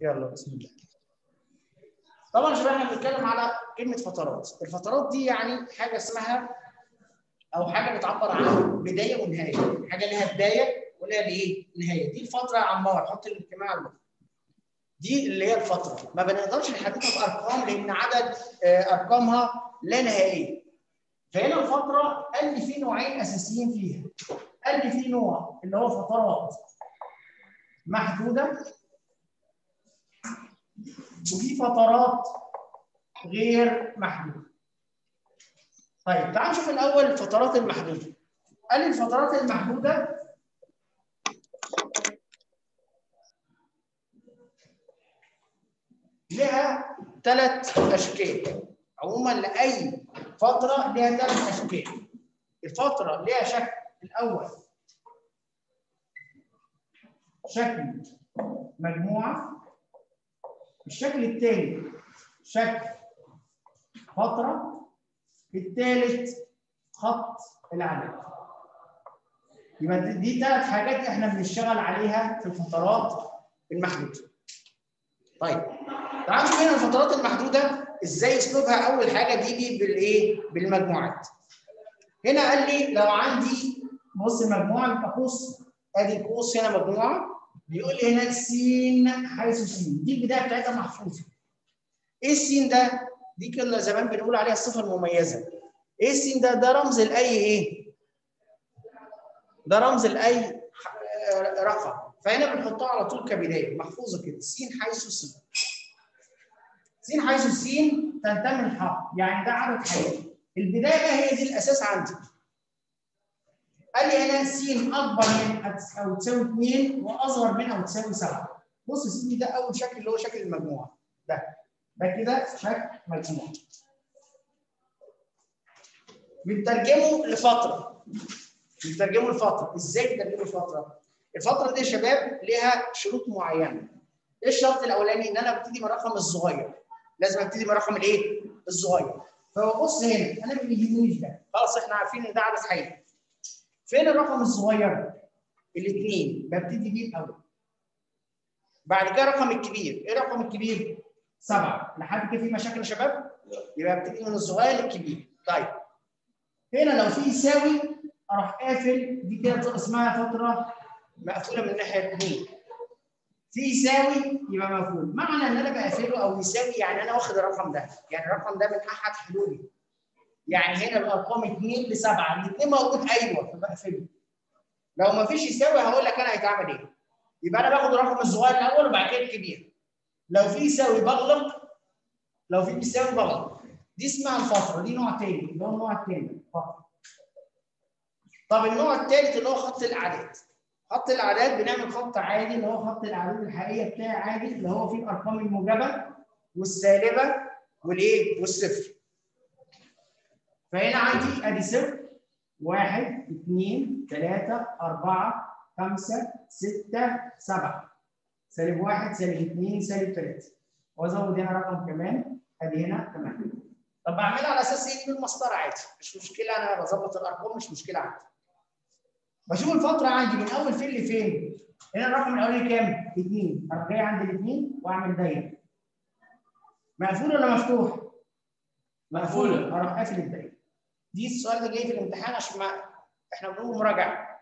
يلا بسم الله طبعا يا شباب احنا بنتكلم على كلمه فترات الفترات دي يعني حاجه اسمها او حاجه بتعبر عن بدايه ونهايه حاجه لها بدايه ولها ايه نهايه دي الفتره يا عمار حط الاجتماع على الوقت. دي اللي هي الفتره ما بنقدرش نحددها بارقام لان عدد آه، ارقامها لا نهائيه فهنا الفتره قال لي في نوعين اساسيين فيها قال لي في نوع اللي هو فترات محدوده وفي فترات غير محدوده. طيب تعال نشوف الاول الفترات المحدوده. قال لي الفترات المحدوده لها ثلاث اشكال. عموما لاي فتره لها ثلاث اشكال. الفتره لها شكل الاول شكل مجموعه الشكل الثاني شكل فترة الثالث خط العدد يبقى دي ثلاث حاجات احنا بنشتغل عليها في الفترات المحدودة طيب تعالوا نشوف هنا الفترات المحدودة ازاي اسلوبها اول حاجة بيجي بالايه بالمجموعات هنا قال لي لو عندي بص المجموعة يبقى قوس ادي القوس هنا مجموعة بيقول لي هنا س حيث س دي البدايه بتاعتها محفوظه. ايه السين ده؟ دي كنا زمان بنقول عليها الصفه المميزه. ايه السين ده؟ ده رمز لاي ايه؟ ده رمز لاي رقم فهنا بنحطها على طول كبدايه محفوظه كده س حيث س. س حيث س تنتمي للحق يعني ده عدد حقيقي. البدايه بقى هي دي الاساس عندي. قال لي هنا س اكبر من او تساوي 2 واصغر من او تساوي 7 بص س ده اول شكل اللي هو شكل المجموعه ده ده كده شكل مجموعه بنترجمه لفتره بنترجمه لفتره ازاي بنترجمه لفتره الفتره دي يا شباب ليها شروط معينه ايه الشرط الاولاني ان انا ببتدي من الرقم الصغير لازم ابتدي من الرقم الايه الصغير فبص هنا انا ما بيهمنيش ده خلاص احنا عارفين ان ده عدد حقيقي فين الرقم الصغير؟ الاثنين ببتدي بيه الاول. بعد كده الرقم الكبير، ايه الرقم الكبير؟ سبعه، لحد كده في مشاكل يا شباب؟ يبقى ابتدي من الصغير للكبير. طيب هنا لو في يساوي اروح قافل دي كده اسمها فتره مقفوله من الناحيه اليمين. في يساوي يبقى مقفول، معنى ان انا بقفله او يساوي يعني انا واخد الرقم ده، يعني الرقم ده من احد حلولي. يعني هنا الارقام 2 ل 7 الاثنين موجود ايوه فبقفله لو ما فيش يساوي هقول لك انا هيتعمل ايه يبقى انا باخد الرقم الصغير الاول وبعد كده الكبير لو في يساوي بغلق لو في بيساوي بغلق دي اسمها الفتره دي نوع تاني اللي هو النوع التاني فتره طب النوع الثالث اللي هو خط الاعداد خط الاعداد بنعمل خط عادي اللي هو خط الاعداد الحقيقيه بتاعي عادي اللي هو فيه الارقام الموجبه والسالبه والايه والصفر فهنا عندي ادي صفر واحد اثنين ثلاثة أربعة خمسة ستة سبعة سالب واحد سالب اثنين سالب ثلاثة وأزود هنا رقم كمان ادي هنا كمان طب بعملها على اساس ايه بالمسطره عادي مش مشكله انا بظبط الارقام مش مشكله عندي بشوف الفتره عندي من اول فين لفين هنا الرقم الاولاني كام؟ اثنين اروح جاي عند الاثنين واعمل دايره مقفول ولا مفتوح؟ مقفوله اروح قافل الدايره دي السؤال ده جاي في الامتحان عشان ما احنا بنقول مراجعه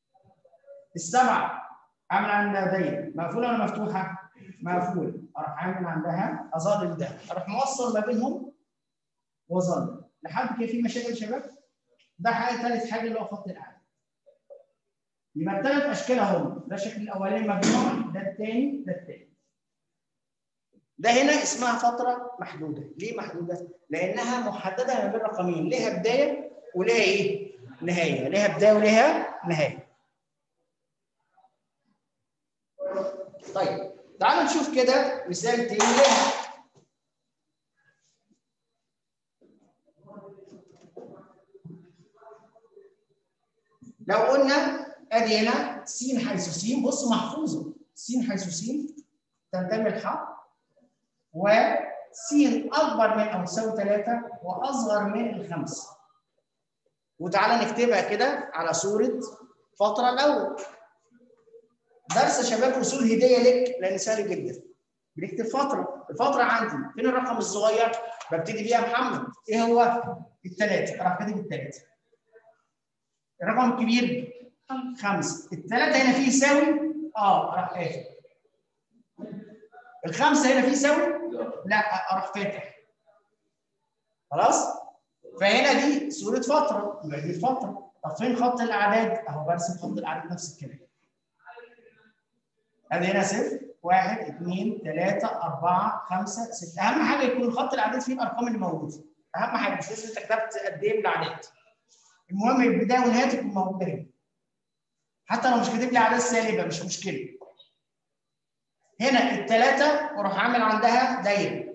السبعه اعمل عندها دايره مقفوله ولا مفتوحه؟ مقفوله اروح عامل عندها اظلل ده اروح موصل ما بينهم واظلل لحد كده في مشاكل يا شباب ده حاجه ثالث حاجه اللي هو خط الاعلى يبقى الثلاث اشكال اهم ده الشكل الاولاني مجموعه ده الثاني ده الثاني ده هنا اسمها فتره محدوده ليه محدوده لانها محدده ما بين رقمين ليها بدايه وليها ايه نهايه ليها بدايه وليها نهايه طيب تعالوا نشوف كده مثال تاني لها لو قلنا ادي هنا س حيث س بص محفوظه س حيث س تنتمي الحق وس اكبر من او تساوي 3 واصغر من الخمسه وتعالى نكتبها كده على صوره فتره الاول درس يا شباب اصول هديه لك لان سهل جدا بنكتب فتره الفتره عندي فين الرقم الصغير ببتدي بيها محمد ايه هو الثلاثه راح كاتب الثلاثه الرقم الكبير خمسه الثلاثه هنا فيه يساوي اه راح قافل الخمسه هنا فيه يساوي لا اروح فاتح خلاص فهنا دي صوره فتره يبقى دي الفتره طب فين خط الاعداد اهو برسم خط الاعداد نفس الكلام ادي هنا صفر واحد اثنين ثلاثة أربعة خمسة ستة أهم حاجة يكون خط الأعداد فيه الأرقام اللي موجودة أهم حاجة مش لازم أنت كتبت قد إيه بالأعداد المهم البداية والنهاية تكون موجودة هنا حتى لو مش كاتب لي أعداد سالبة مش مشكلة هنا الثلاثة وأروح عامل عندها دايرة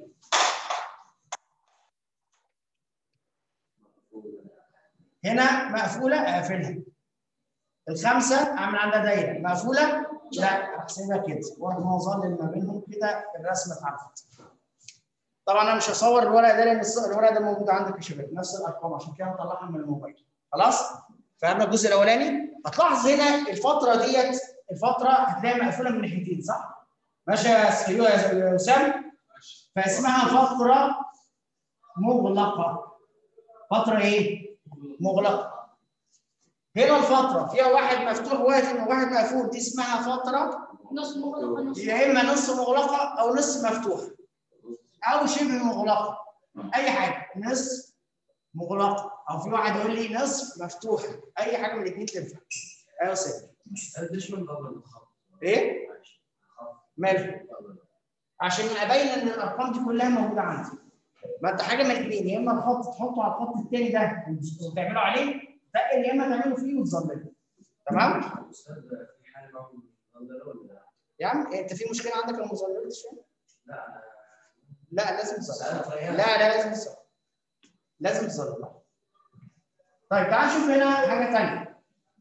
هنا مقفولة أقفلها الخمسة أعمل عندها دايرة مقفولة لا احسبها كده واروح مظلل ما بينهم كده الرسمه اتعرفت طبعا انا مش هصور الورق ده لان الورق ده موجود عندك يا شباب نفس الارقام عشان كده مطلعها من الموبايل خلاص فهمنا الجزء الاولاني هتلاحظ هنا الفتره ديت الفتره هتلاقيها مقفوله من ناحيتين صح ماشي يا اسامه فاسمها فتره مغلقه فتره ايه مغلقه هنا الفترة فيها واحد مفتوح وواحد وواحد مقفول دي اسمها فترة نص مغلقة نص يا إما نص مغلقة أو نص مفتوحة أو شبه مغلقة أي حاجة نص مغلقة أو في واحد يقول لي نصف مفتوحة أي حاجة من الاثنين تنفع أيوة سيدي قديش من قبل الخط؟ إيه؟ ماله؟ عشان أبين إن الأرقام دي كلها موجودة عندي ما أنت حاجة من الاثنين يا إما تحط تحطه على الخط الثاني ده وتعملوا عليه تقل يا اما تعملوا فيه وتظللوا تمام؟ استاذ في حاجه معهم مظلله ولا يا عم انت في مشكله عندك لو ما ظللتش لا انا لا لازم تظلل لا لا لا لازم تظلل لازم تظلل طيب تعال نشوف هنا حاجه ثانيه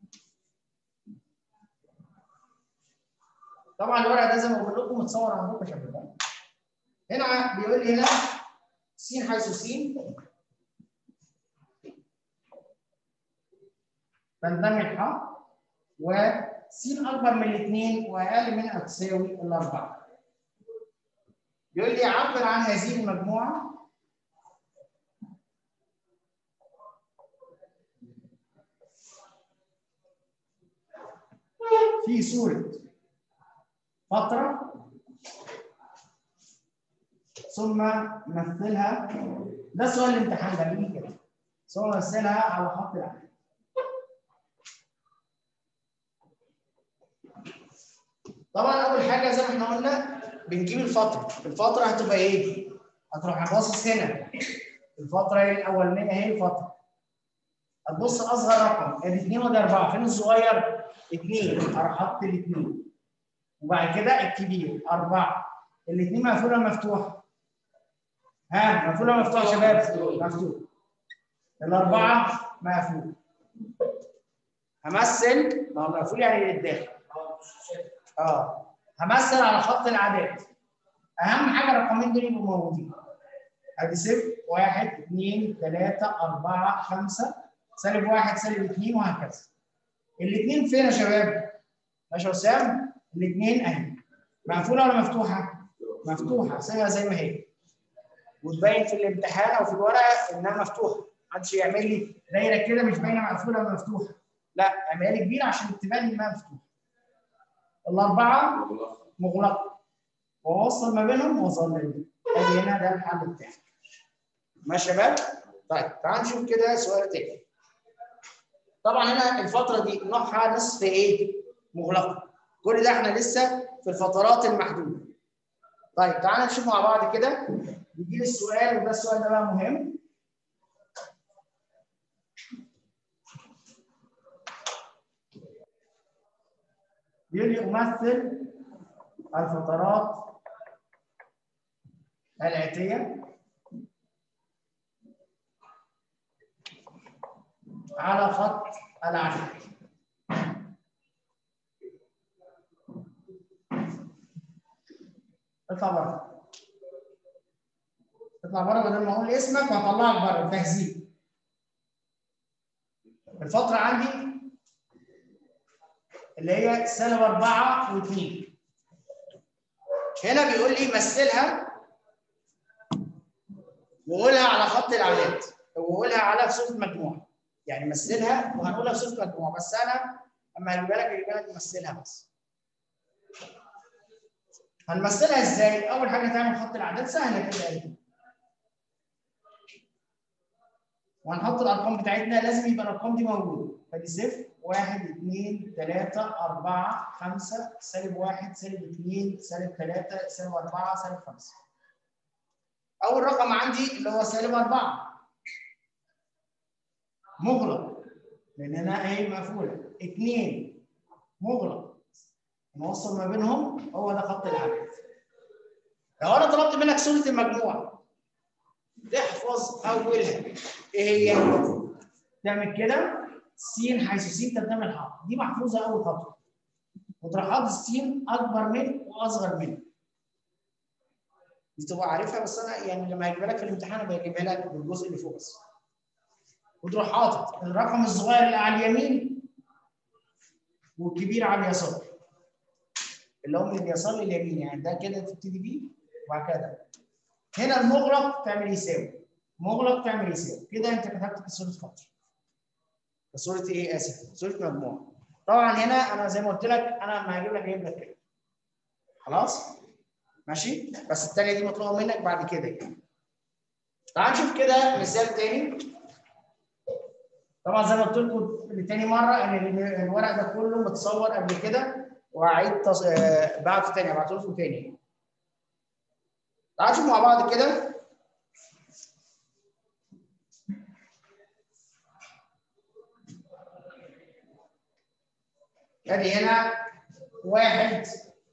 طبعا الورق ده زي ما بقول لكم متصور عندكم يا شباب هنا بيقول لي هنا س حيث س تنتمي ح وس اكبر من الاثنين واقل من او تساوي الاربعه. يقول لي عبر عن هذه المجموعه في صوره فتره ثم مثلها ده سؤال الامتحان ده بيجي كده ثم مثلها على خط الاعلام طبعا اول حاجه زي ما احنا قلنا بنجيب الفتره الفتره هتبقى ايه هتروح باصص هنا الفتره الاولانيه اهي الفتره هتبص اصغر رقم ادي 2 وادي 4 فين الصغير 2 اروح حاطط الاثنين وبعد كده الكبير 4 الاثنين مقفوله مفتوحه ها مقفوله مفتوحه يا شباب مفتوح الاربعه مقفول همثل ما هو مقفول يعني للداخل اه همثل على خط الاعداد اهم حاجه الرقمين دول يبقوا موجودين ادي صفر واحد اثنين ثلاثة أربعة خمسة سالب واحد سالب اثنين وهكذا. الاثنين فين يا شباب؟ ماشي يا وسام؟ الاثنين اهي. مقفولة ولا مفتوحة؟ مفتوحة سيبها زي ما هي. وتبين في الامتحان أو في الورقة إنها مفتوحة. محدش يعمل لي دايرة كده مش باينة مقفولة ولا مفتوحة. لا اعملها لي كبيرة عشان تبان إنها مفتوحة. الأربعة مغلقة وأوصل ما بينهم وأظلل أدي هنا ده الحل بتاعي ماشي يا شباب؟ طيب تعال نشوف كده سؤال تاني طبعا هنا الفترة دي نوعها نصف إيه؟ مغلقة كل ده إحنا لسه في الفترات المحدودة طيب تعال نشوف مع بعض كده بيجي لي السؤال وده السؤال ده بقى مهم بيقول لي أمثل الفترات الآتية على خط العدد اطلع بره اطلع بره بدل ما اقول اسمك وهطلعك بره تهذيب الفترة عندي اللي هي سالب 4 و2 هنا بيقول لي مثلها وقولها على خط الاعداد وقولها على صوره مجموعه يعني مثلها وهنقولها في صوره مجموعه بس انا اما هجيبها لك هجيبها لك مثلها بس هنمثلها ازاي؟ اول حاجه تعمل خط الاعداد سهله كده يعني. وهنحط الارقام بتاعتنا لازم يبقى الارقام دي موجوده فدي صفر واحد اثنين ثلاثة أربعة خمسة سالب واحد سالب اثنين سالب ثلاثة سالب أربعة سالب خمسة. أول رقم عندي اللي هو سالب أربعة. مغلق لأن هنا أهي مقفولة. اثنين مغلق. نوصل ما بينهم هو ده خط العدد. لو أنا طلبت منك صورة المجموعة تحفظ أولها إيه هي؟ تعمل كده س حيث س تنتمي الحرف دي محفوظه اول خطوه وتروح حاطط س اكبر من واصغر من دي تبقى عارفها بس انا يعني لما هجيبها لك في الامتحان بجيبها لك بالجزء اللي فوق بس وتروح حاطط الرقم الصغير اللي على اليمين والكبير على اليسار اللي هو من اليسار لليمين يعني ده كده تبتدي بيه وبعد كده هنا المغلق تعمل يساوي مغلق تعمل يساوي كده انت كتبت كسوره خط صورة ايه اسف صورة مجموعة طبعا هنا انا زي ما قلت لك انا لما هجيب لك هجيب لك كده خلاص ماشي بس الثانية دي مطلوبة منك بعد كده يعني. تعال نشوف كده مثال تاني طبعا زي ما قلت لكم لتاني مرة ان الورق ده كله متصور قبل كده وهعيد تص... آه بعته تاني هبعته لكم تاني تعال نشوف مع بعض كده ادي هنا واحد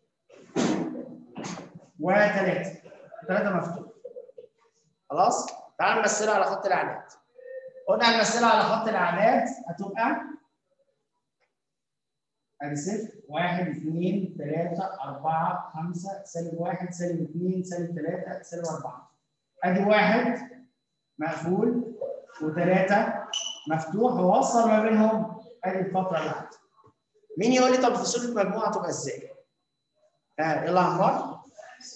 وثلاثة ثلاثة مفتوح خلاص تعال نمثلها على خط الأعداد قلنا هنمثلها على خط الأعداد هتبقى ادي صفر واحد اثنين ثلاثة أربعة خمسة سالب واحد سالب اثنين سالب ثلاثة سالب أربعة ادي واحد مقفول وثلاثة مفتوح ووصل ما بينهم ادي الفترة اللي عندي مين يقول لي طب في صوره مجموعه تبقى ازاي؟ ها يلا عمار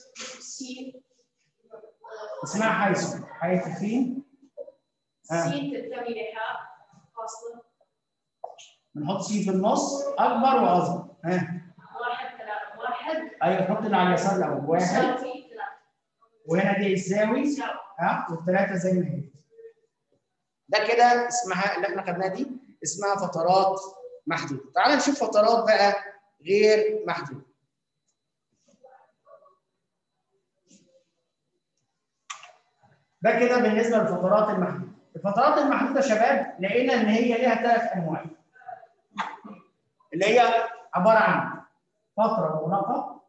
اسمها حيث حيث فين؟ ها تنتمي لحاء فاصلة بنحط سي في النص اكبر واصغر ها واحد ثلاثة واحد ايوه نحط اللي على اليسار الاول واحد يساوي ثلاثة وهنا دي يساوي يساوي ها والثلاثه زي ما هي ده كده اسمها اللي احنا خدناها دي اسمها فترات محدوده تعال نشوف فترات بقى غير محدوده ده كده بالنسبه للفترات المحدوده الفترات المحدوده يا شباب لقينا ان هي ليها ثلاث انواع اللي هي عباره عن فتره مغلقه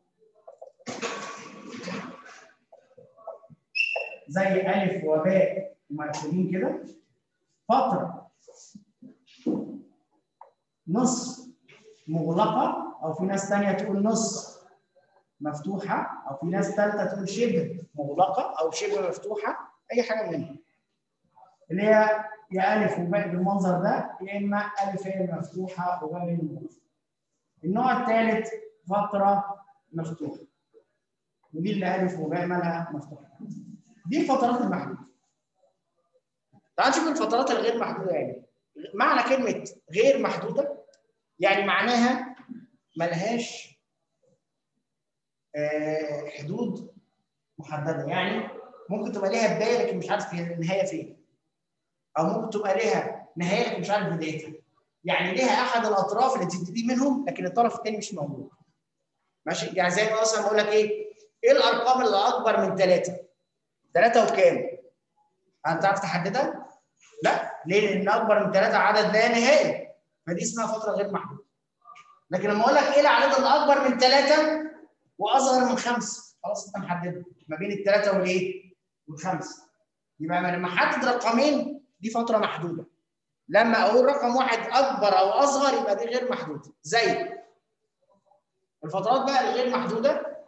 زي الف وباء مقفولين كده فتره نصف مغلقه او في ناس ثانيه تقول نص مفتوحه او في ناس ثالثه تقول شبه مغلقه او شبه مفتوحه اي حاجه منهم اللي هي يا الف وباء بالمنظر ده يا اما الف هي المفتوحه وباء هي المغلقه النوع الثالث فتره مفتوحه ودي اللي الف وباء مالها مفتوحه دي الفترات المحدوده تعال نشوف الفترات الغير محدوده يعني معنى كلمه غير محدوده يعني معناها ملهاش آه حدود محدده يعني ممكن تبقى ليها بدايه لكن مش عارف النهايه فين او ممكن تبقى ليها نهايه لكن مش عارف بدايتها يعني ليها احد الاطراف اللي تبتدي منهم لكن الطرف الثاني مش موجود ماشي يعني زي ما مثلا بقول لك ايه ايه الارقام اللي اكبر من ثلاثه ثلاثه وكام انت تعرف تحددها لا ليه لان اكبر من ثلاثه عدد لا نهائي فدي اسمها فتره غير محدوده لكن لما اقول لك ايه العدد الاكبر من ثلاثه واصغر من خمسه خلاص انت محدده ما بين الثلاثه والايه والخمسه يبقى لما احدد رقمين دي فتره محدوده لما اقول رقم واحد اكبر او اصغر يبقى دي غير محدوده زي الفترات بقى الغير محدوده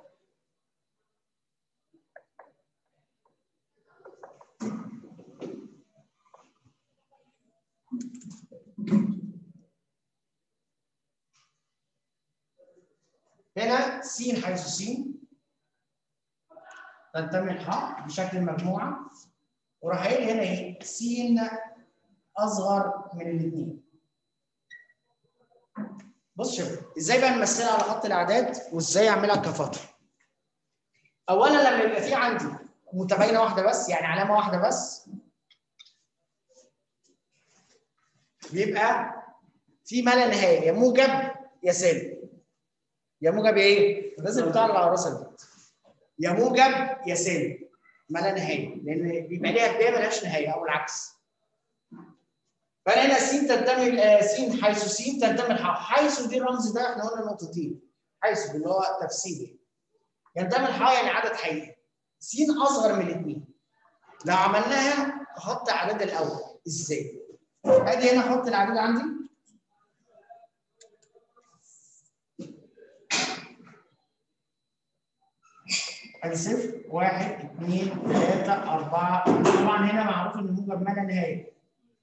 هنا س حيث س تنتمي لح بشكل مجموعه وراح قايل هنا ايه س اصغر من الاثنين بص شوف ازاي بقى نمثلها على خط الاعداد وازاي اعملها كفتره اولا لما يبقى في عندي متباينه واحده بس يعني علامه واحده بس بيبقى في ما لا نهايه يا موجب يا سالب يا موجب يا ايه؟ لازم بتاع العراسه البيت يا موجب يا سالب ما لا نهايه لان بيبقى ليها بدايه ملهاش نهايه او العكس فانا هنا س تنتمي آه، س حيث س تنتمي لح حيث دي الرمز ده احنا قلنا نقطتين حيث اللي هو تفسيري ينتمي لح يعني عدد حقيقي س اصغر من الاثنين لو عملناها احط اعداد الاول ازاي؟ ادي هنا احط الاعداد عندي ادي صفر واحد اثنين ثلاثة أربعة طبعا هنا معروف إن الموجب ما لا نهاية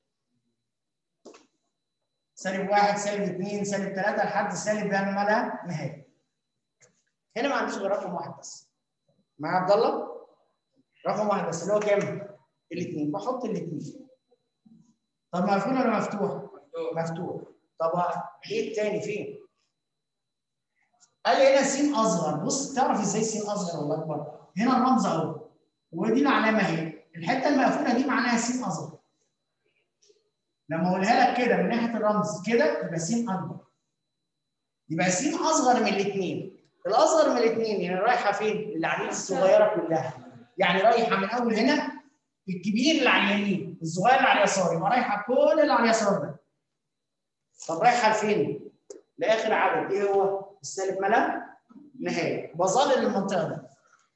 سالب واحد سالب اثنين سالب ثلاثة لحد سالب ده ما لا نهاية هنا ما عنديش غير رقم واحد بس مع عبد الله رقم واحد بس اللي هو كام؟ الاثنين بحط الاثنين طب مقفول ولا مفتوح؟ مفتوح طب ايه التاني فين؟ قال لي هنا س اصغر بص تعرف ازاي س اصغر ولا اكبر؟ هنا الرمز اهو ودي العلامه اهي الحته المقفوله دي معناها س اصغر لما اقولها لك كده من ناحيه الرمز كده يبقى س اكبر يبقى س اصغر من الاثنين الاصغر من الاثنين يعني رايحه فين؟ للعديد الصغيره كلها يعني رايحه من اول هنا الكبير اللي على اليمين الصغير اللي على اليسار يبقى رايحه كل اللي على اليسار ده طب رايحه لفين؟ لاخر عدد ايه هو؟ السالب ما لا نهايه بظلل المنطقه دي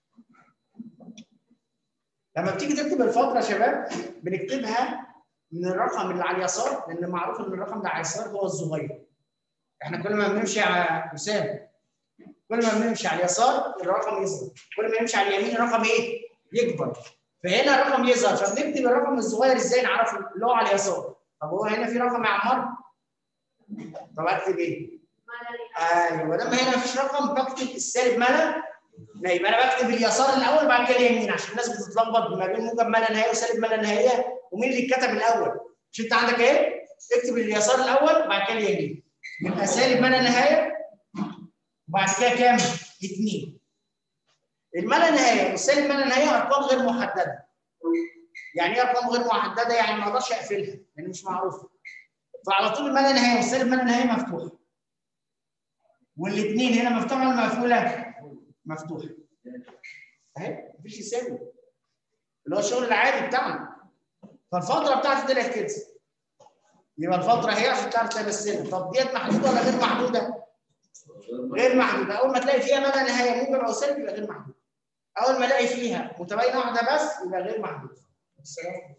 لما بتيجي تكتب الفتره يا شباب بنكتبها من الرقم اللي على اليسار لان معروف ان الرقم اللي على اليسار هو الصغير احنا كل ما بنمشي على حسام كل ما بنمشي على اليسار الرقم يصغر كل ما نمشي على اليمين الرقم ايه يكبر فهنا الرقم يظهر فبنكتب الرقم الصغير ازاي نعرف اللي هو على اليسار طب هو هنا في رقم يا عمار طب اكتب ايه ما لا نهاية ايوه لما هنا مفيش رقم بكتب السالب ملا لا يبقى انا بكتب اليسار الاول بعد كده اليمين عشان الناس بتتلخبط ما بين موجب ملا نهائي وسالب ملا نهائيه ومين اللي اتكتب الاول مش انت عندك ايه؟ اكتب اليسار الاول بعد كده اليمين يبقى سالب ملا نهايه وبعد كده كام؟ اثنين الملا نهايه والسالب ملا نهايه ارقام غير محدده يعني ايه ارقام غير محدده؟ يعني ما اقدرش اقفلها لان مش معروفه فعلى طول الملا نهايه والسالب ملا نهايه مفتوحه والاثنين هنا مفتوحه ولا مقفوله؟ مفتوحه. اهي مفيش يساوي. اللي هو الشغل العادي بتاعنا. فالفتره بتاعتي طلعت كده. يبقى الفتره هي عشان تعرف تمثلها، طب ديت محدوده ولا غير محدوده؟ غير محدوده، اول ما تلاقي فيها مدى نهايه موجب او سالب يبقى غير محدوده. اول ما الاقي فيها متباينه واحده بس يبقى غير محدوده. السلام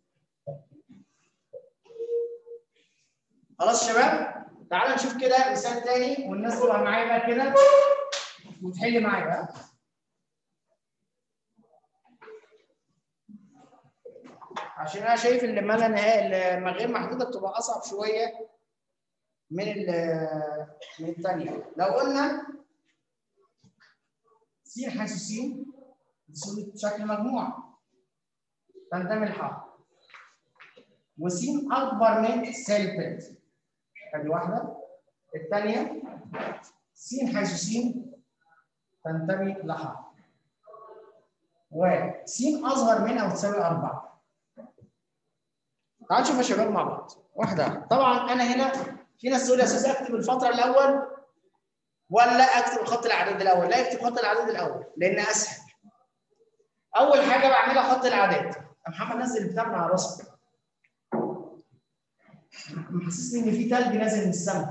خلاص يا شباب؟ تعالى نشوف كده مثال تاني والناس تبقى معايا بقى كده وتحل معايا بقى. عشان انا شايف ان ما لا نهايه ما غير محدوده بتبقى اصعب شويه من ال- من الثانيه. لو قلنا س حيث س بصوره شكل مجموعه تنتمي لحرف وس اكبر من سالب 3 ادي واحده الثانيه س حيث س تنتمي لها وس اصغر من او تساوي 4 تعالوا نشوف يا شباب مع بعض واحده واحده طبعا انا هنا في ناس تقول يا استاذ اكتب الفتره الاول ولا اكتب خط الاعداد الاول لا اكتب خط الاعداد الاول لان اسهل اول حاجه بعملها خط الاعداد يا محمد نزل البتاع من على راسك محسسني ان في ثلج نازل من السماء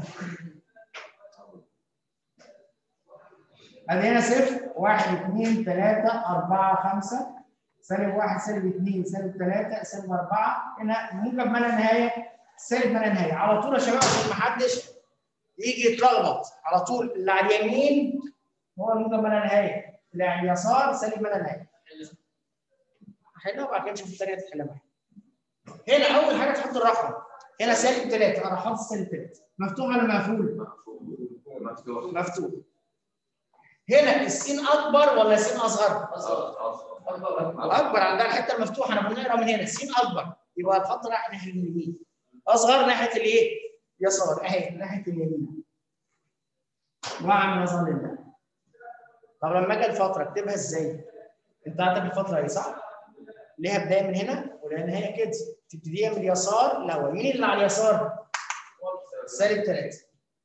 ادي هنا صفر واحد اثنين ثلاثة أربعة خمسة سالب واحد سالب اثنين سالب ثلاثة سالب أربعة هنا موجب ما لا نهاية سالب ما لا نهاية على طول يا شباب عشان ما حدش يجي يتلخبط على طول اللي على اليمين هو الموجب ما لا نهاية اللي على اليسار سالب ما لا نهاية هحلها وبعد كده نشوف الثانية تحلها معايا هنا أول حاجة تحط الرقم هنا سالب ثلاثة أنا حاطط سالب ثلاثة مفتوح ولا مقفول؟ مفتوح مفتوح هنا السين اكبر ولا سين اصغر؟ اصغر اكبر اكبر عندها الحته المفتوحه انا بنقرا من هنا السين اكبر يبقى الخط رايح ناحيه اليمين اصغر ناحيه الايه؟ يسار اهي ناحيه اليمين واعمل نظر لله طب لما اجي الفتره اكتبها ازاي؟ انت عندك الفتره اهي صح؟ ليها بدايه من هنا وليها نهايه كده تبتديها من اليسار الاول مين اللي على اليسار؟ سالب 3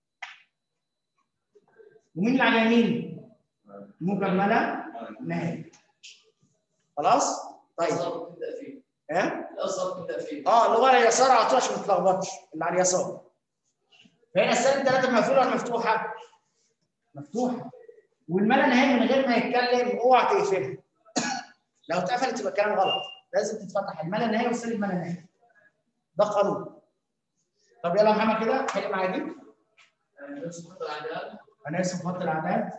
ومين اللي على اليمين؟ مكمله نهايه خلاص؟ طيب الاصغر تبدا فيه ها؟ الاصغر تبدا فيه اه اللي هو على اليسار على طول عشان ما تتلخبطش اللي على اليسار فهنا السالب 3 مقفوله ولا مفتوحه؟ مفتوحه والملا نهائي من غير ما يتكلم اوعى تقفلها لو اتقفلت يبقى الكلام غلط لازم تتفتح الملا نهائي والسالب ملا نهائي ده قانون طب يلا يا محمد كده حل معايا دي نفس خط الاعداد انا اسف خط الاعداد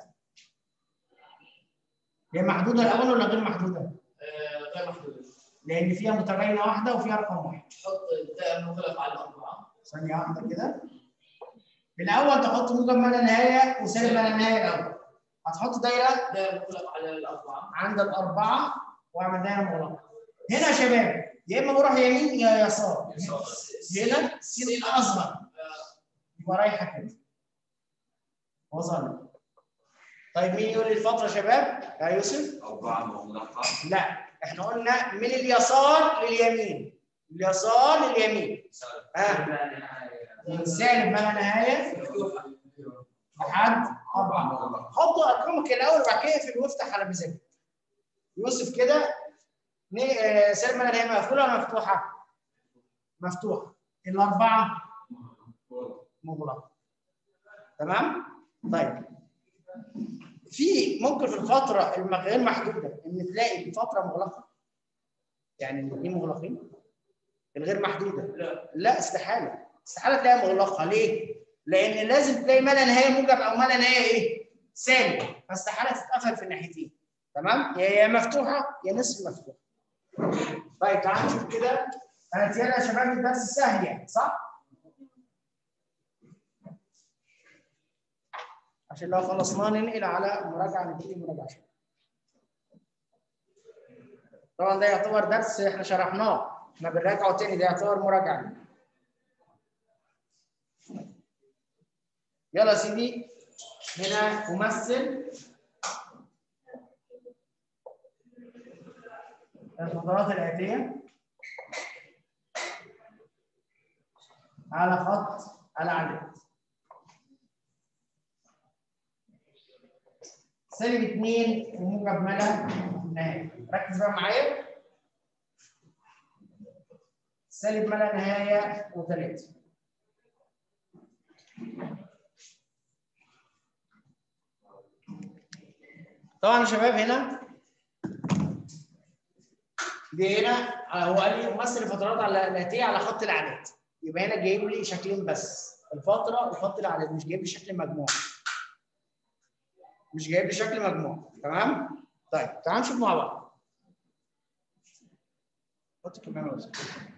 هي محدوده الاول ولا غير محدوده؟ آه، غير محدوده لان فيها متباينه واحده وفيها رقم واحد حط الدائره المغلقه على الاربعه ثانيه واحده كده الاول تحط موجب ملا نهايه وسالب ملا نهايه الاول هتحط دايره دائره مغلقه على الاربعه عند الاربعه واعمل دايره مغلقه هنا يا شباب يا اما بروح يمين يا يسار هنا سين اصغر يبقى رايحه كده وصلنا طيب مين يقول لي الفتره يا شباب يا يوسف أربعة مغلقة لا احنا قلنا من اليسار لليمين اليسار لليمين ها من سالب ما لا نهايه مفتوحه لحد أربعة حطوا أرقامك الأول وبعد كده اقفل وافتح على مزاجك يوسف كده ن- آه، سالب ما لا نهايه مقفولة ولا مفتوحة؟ مفتوحة الأربعة مغلقة تمام؟ طيب في ممكن في الفترة الم- غير محدودة إن تلاقي الفترة مغلقة يعني الاثنين مغلقين الغير محدودة لا لا استحاله استحاله تلاقيها مغلقه ليه؟ لان لازم تلاقي ما لا نهايه موجب او ما لا نهايه ايه؟ سالب فاستحاله تتقفل في الناحيتين تمام؟ يا يا مفتوحه يا نصف مفتوحه. طيب تعالوا نشوف كده انا يا شباب الدرس سهل يعني صح؟ عشان لو خلصناه ننقل على مراجعه نبتدي مراجعه شوية. طبعا ده يعتبر درس احنا شرحناه احنا بنراجعه تاني ده يعتبر مراجعه يلا يا سيدي هنا ممثل الفترات الآتية على خط العدد سالب اثنين وموجب ملا نهاية ركز بقى معايا سالب ملا نهاية وثلاثة طبعا يا شباب هنا دي هنا هو قال لي ممثل الفترات على الاتيه على خط الاعداد يبقى هنا جايب لي شكلين بس الفتره وخط الاعداد مش جايب لي شكل مجموع مش جايب لي شكل مجموع تمام طيب تعال نشوف مع بعض حط كمان وزن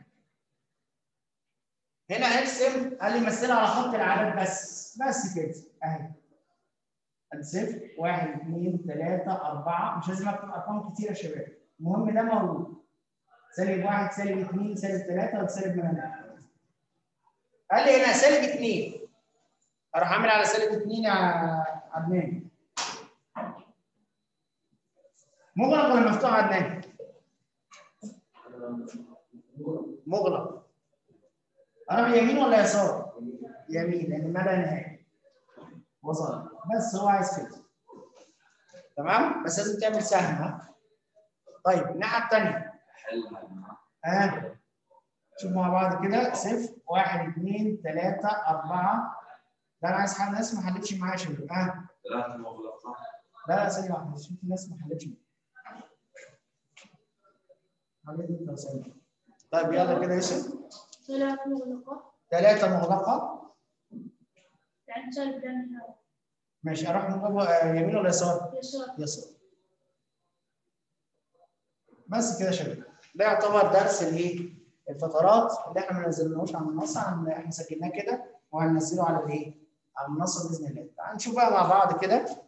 هنا ارسم قال لي مثلها على خط الاعداد بس بس كده اهي ادي صفر واحد اثنين ثلاثة أربعة مش لازم أكتب أرقام كتير يا شباب المهم ده موجود سالب واحد سالب اثنين سالب ثلاثة وسالب ثمانية قال لي هنا سالب اثنين أروح أعمل على سالب اثنين يا عدنان مغلق ولا مفتوح يا عدنان؟ مغلق أروح يمين ولا يسار؟ يمين لأن ما لا نهاية وصل بس هو عايز كده تمام بس لازم تعمل سهم ها طيب الناحيه الثانيه حل مع ها شوف مع بعض كده صفر واحد اثنين ثلاثة أربعة لا أنا عايز حد ناس ما حلتش معايا يا شباب ها ثلاثة مغلقة لا لا ثانية واحدة شوف الناس ما حلتش حلت انت يا سيدي. طيب يلا كده يوسف ثلاث مغلقة ثلاثة مغلقة يعني سالب لا نهاية ماشي أروح من جوه آه، يمين ولا يسار؟ يسار يسار بس كده يا شباب ده يعتبر درس الايه الفترات اللي احنا ما نزلناهوش على المنصه هن- احنا سجلناه كده وهننزله على الايه على المنصه باذن الله تعال نشوف بقى مع بعض كده